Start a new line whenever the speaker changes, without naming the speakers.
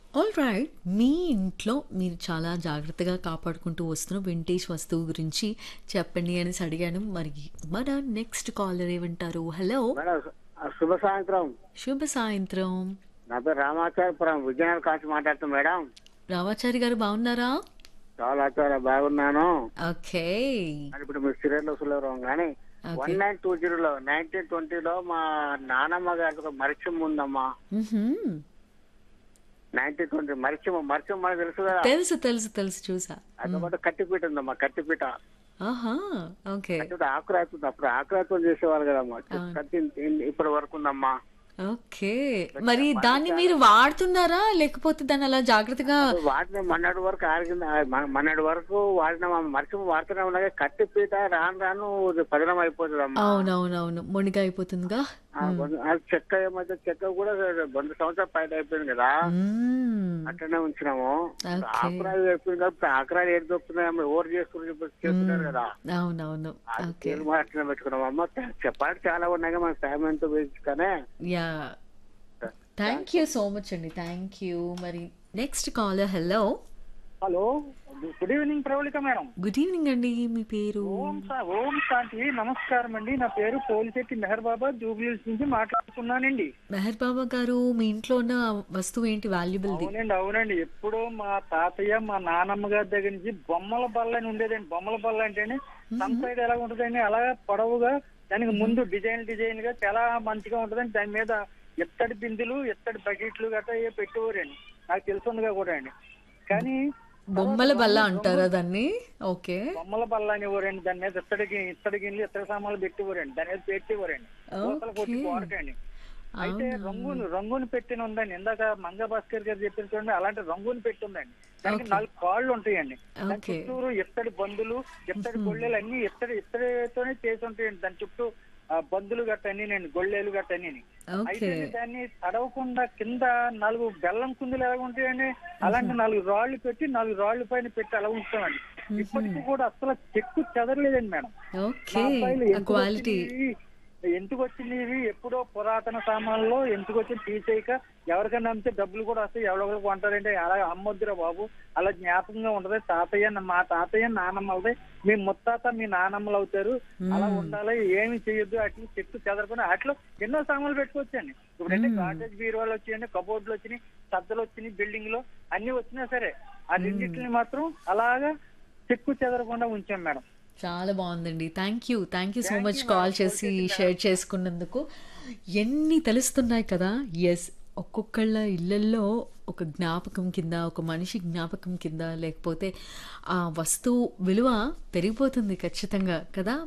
All right మీ ఇంట్లో మీరు చాలా జాగ్రత్తగా కాపాడుకుంటూ వస్తున్న వింటేజ్ వస్తువు గురించి చెప్పండి అనేసి అడిగాను మరి మన నెక్స్ట్ కాలర్ ఏమంటారు హలో
మేడం శుభ సాయంత్రం
శుభ సాయంత్రం
నా పేరు రామాచార్యపురం విజయనగరం కాచి మాట్లాడుతాం మేడం
రామాచారి గారు బాగున్నారా
చాలా చాలా బాగున్నాను
ఓకే
మరి ఇప్పుడు మీరు సీరియల్ వస్తున్నారు కానీ
Okay.
వన్ నైన్ టూ జీరోలో నైన్టీన్ ట్వంటీలో మా నానమ్మ గారికి ఒక మరిచం ఉందమ్మా
మ్హమ్.
నైన్టీన్ ట్వంటీ మరిచం మరిచం మనకు తెలుసు కదా
తెలుసు తెలుసు తెలుసు చూసా
అదొకటి కట్టిపీట ఉందమ్మా కట్టిపీట
ఆహా ఓకే
కట్టిపీట ఆకురాతుంది అప్పుడు ఆకురాత్వం చేసేవాళ్ళు కదమ్మా కట్టి ఇప్పటి వరకు ఉందమ్మా
ఓకే మరి దాన్ని మీరు వాడుతున్నారా లేకపోతే దాన్ని అలా జాగ్రత్తగా
వాటిని మొన్నటి వరకు ఆరిగింది మొన్నటి వరకు వాడిన మరిచం వాడుతూనే ఉన్నాయి కట్టిపీట రాను రాను పదనం అయిపోతుందమ్మా
అవునవునవును మొండిగా అయిపోతుందిగా
ఆ బొంద- అది చెక్క ఏమైతే చెక్క కూడా వంద సంవత్సరాలు పైన అయిపోయింది కదా
మ్మ్.
అట్లనే ఉంచినాము
ఓకే.
ఆకురాలు అయిపోయింది కాబట్టి ఆకురాలు ఏడు దొరుకుతున్నాయి ఓవర్ చేసుకుని చేస్తున్నారు కదా
అవునవును
అది
ఓకే
పేరు కూడా అట్లనే పెట్టుకున్నాం అమ్మ చెప్పాలి చాలా ఉన్నాయి కదా మన ఫ్యామిలీతో కానీ
yeah thank you so much అండి థ్యాంక్ యూ మరి next caller hello
hello good evening Pravalika madam
good evening అండి మీ పేరు
ఓం శా- ఓం శాంతి నమస్కారం అండి నా పేరు పోలిశెట్టి మెహర్ బాబా జూబ్లీస్ నుంచి మాట్లాడుతున్నానండి
మెహర్ బాబా గారు మీ ఇంట్లో ఉన్న వస్తువు ఏంటి వాల్యుబుల్ది
అవునండి అవునండి ఎప్పుడో మా తాతయ్య మా నానమ్మ గారి దగ్గర నుంచి బొమ్మల బల్ల అని ఉండేదండి బొమ్మల బల్ల అంటేనే సన్ సైడ్ ఎలా ఉంటుందండి అలా పొడవుగా దానికి ముందు డిజైన్ డిజైన్ గా చాలా మంచిగా ఉంటుందండి దాని మీద ఎత్తడి బిందులు ఎత్తడి బకెట్లు గట్రా ఏ పెట్టేవారండి నాకు తెలుసుందిగా కూడా అండి కానీ
బొమ్మల బల్ల అంటారా దాన్ని ఓకే
బొమ్మల బల్ల అనేవారండి దాని మీద ఇత్తడి గి- ఇత్తడి గిన్నెలు ఇత్తడి సామాన్లు పెట్టేవారండి దాని మీద పెట్టేవారండి పూసలు కొట్టి
Okay.
పోరకండి అయితే రంగును రంగును పెట్టిన ఉందండి ఇందాక మంగ భాస్కర్ గారు చెప్పారు చూడండి అలాంటి రంగును పెట్టి ఉందండి దానికి
Okay.
నాలుగు కాళ్ళు ఉంటాయండి దాని
Okay.
చుట్టూరు ఎత్తడి బందులు ఎత్తడి గొళ్ళెలు అన్ని ఎత్తడి ఇత్తడితోనే చేసి ఉంటాయండి దాని చుట్టూ ఆ, బందులు గట్ట అన్ని నేను గొళ్ళెలు గట్ట అన్ని అయితే
ఓకే
దాన్ని తడవకుండా కింద నాలుగు బెల్లం కుందులు ఎలా ఉంటాయండి అలాంటి నాలుగు రాళ్లు పెట్టి నాలుగు రాళ్ల పైన పెట్టి అలా ఉంచుతామండి ఇప్పటికీ కూడా అసలు చెక్కు చెదరలేదండి మేడం
ఓకే
మా అబ్బాయిలు
ఆ
ఎందుకు
క్వాలిటీ
వచ్చింది ఇవి? ఎందుకు వచ్చింది ఇవి ఎప్పుడో పురాతన సామాన్లో ఎందుకు వచ్చి తీసేయక ఎవరికైనా అమ్మితే డబ్బులు కూడా వస్తాయి ఎవరొకరు కొంటారంటే అలా అమ్మొద్దురా బాబు అలా జ్ఞాపకంగా ఉంటది తాతయ్య మా తాతయ్య నానమ్మలది మీ ముత్తాత మీ నానమ్మలు అవుతారు అలా ఉండాలి ఏమి చేయొద్దు అట్లా చెట్టు చెదరకుండా అట్లా ఎన్నో సామాన్లు పెట్టుకోవచ్చండి ఇప్పుడు అంటే కాటేజ్ బీరువాలు వచ్చాయండి కబోర్డులు వచ్చినాయి సద్దలు వచ్చినాయి బిల్డింగ్ లో అన్ని వచ్చినా సరే ఆ రెండింటిని మాత్రం అలాగా చెక్కు చెదరకుండా ఉంచాం మేడం
చాలా బాగుందండి thank you thank you so much call చేసి షేర్ చేసుకున్నందుకు ఎన్ని తెలుస్తున్నాయి కదా ఎస్ ఒక్కొక్కళ్ళ ఇళ్ళల్లో ఒక జ్ఞాపకం కింద ఒక మనిషి జ్ఞాపకం కింద లేకపోతే ఆ వస్తువు విలువ పెరిగిపోతుంది ఖచ్చితంగా కదా